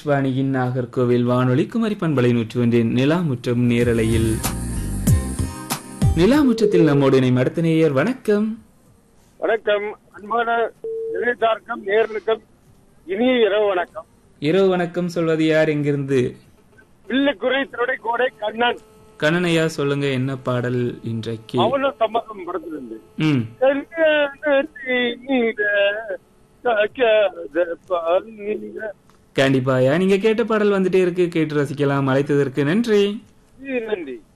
ஆகாஷ்வாணியின் நாகர்கோவில் வானொலி குமரி பண்பலை நூற்றி ஒன்றின் நிலாமுற்றம் நேரலையில் நிலாமுற்றத்தில் நம்மோடு இணை அடுத்த நேயர் வணக்கம் வணக்கம் அன்பான நிலையத்தார்க்கம் நேர்களுக்கும் இனிய இரவு வணக்கம் இரவு வணக்கம் சொல்வது யார் எங்கிருந்து வில்லுக்குறை திருடை கோடை கண்ணன் கண்ணனையா சொல்லுங்க என்ன பாடல் இன்றைக்கு அவன சம்மதம் படத்திலிருந்து ம் கல்யாண தகாத பாலிங்க. கண்டிப்பாயா நீங்க கேட்ட பாடல் வந்துட்டே இருக்கு கேட்டு ரசிக்கலாம் அழைத்ததற்கு நன்றி நன்றி